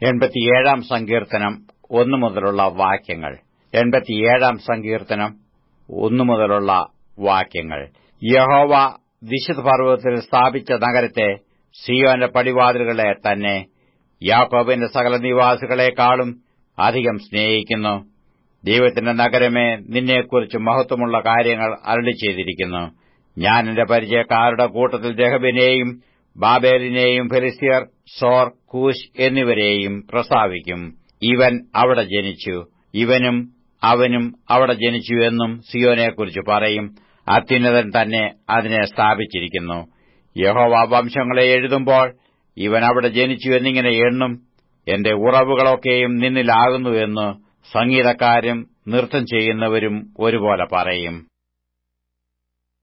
എൺപത്തിയേഴാം സങ്കീർത്തനം ഒന്നു മുതലുള്ള വാക്യങ്ങൾ എൺപത്തിയേഴാം സങ്കീർത്തനം ഒന്നു മുതലുള്ള വാക്യങ്ങൾ യഹോവ വിശുദ്ധ പർവ്വതത്തിൽ സ്ഥാപിച്ച നഗരത്തെ സിയോന്റെ പടിവാതിലുകളെ തന്നെ യാക്കോബിന്റെ സകല നിവാസികളെക്കാളും അധികം സ്നേഹിക്കുന്നു ദൈവത്തിന്റെ നഗരമേ നിന്നെക്കുറിച്ച് മഹത്വമുള്ള കാര്യങ്ങൾ അരളി ചെയ്തിരിക്കുന്നു ഞാൻ എന്റെ പരിചയക്കാരുടെ കൂട്ടത്തിൽ രഹബിനെയും ബാബേലിനെയും ഫെലിസ്തീർ സോർ കൂശ് എന്നിവരെയും പ്രസ്താവിക്കും ഇവൻ അവിടെ ജനിച്ചു ഇവനും അവനും അവിടെ ജനിച്ചു എന്നും സിയോനെക്കുറിച്ച് പറയും അത്യുന്നതൻ തന്നെ അതിനെ സ്ഥാപിച്ചിരിക്കുന്നു യഹോവ വംശങ്ങളെ എഴുതുമ്പോൾ ഇവൻ അവിടെ ജനിച്ചു എന്നിങ്ങനെ എണ്ണും എന്റെ ഉറവുകളൊക്കെയും നിന്നിലാകുന്നു എന്ന് സംഗീതക്കാരും നൃത്തം ചെയ്യുന്നവരും ഒരുപോലെ പറയും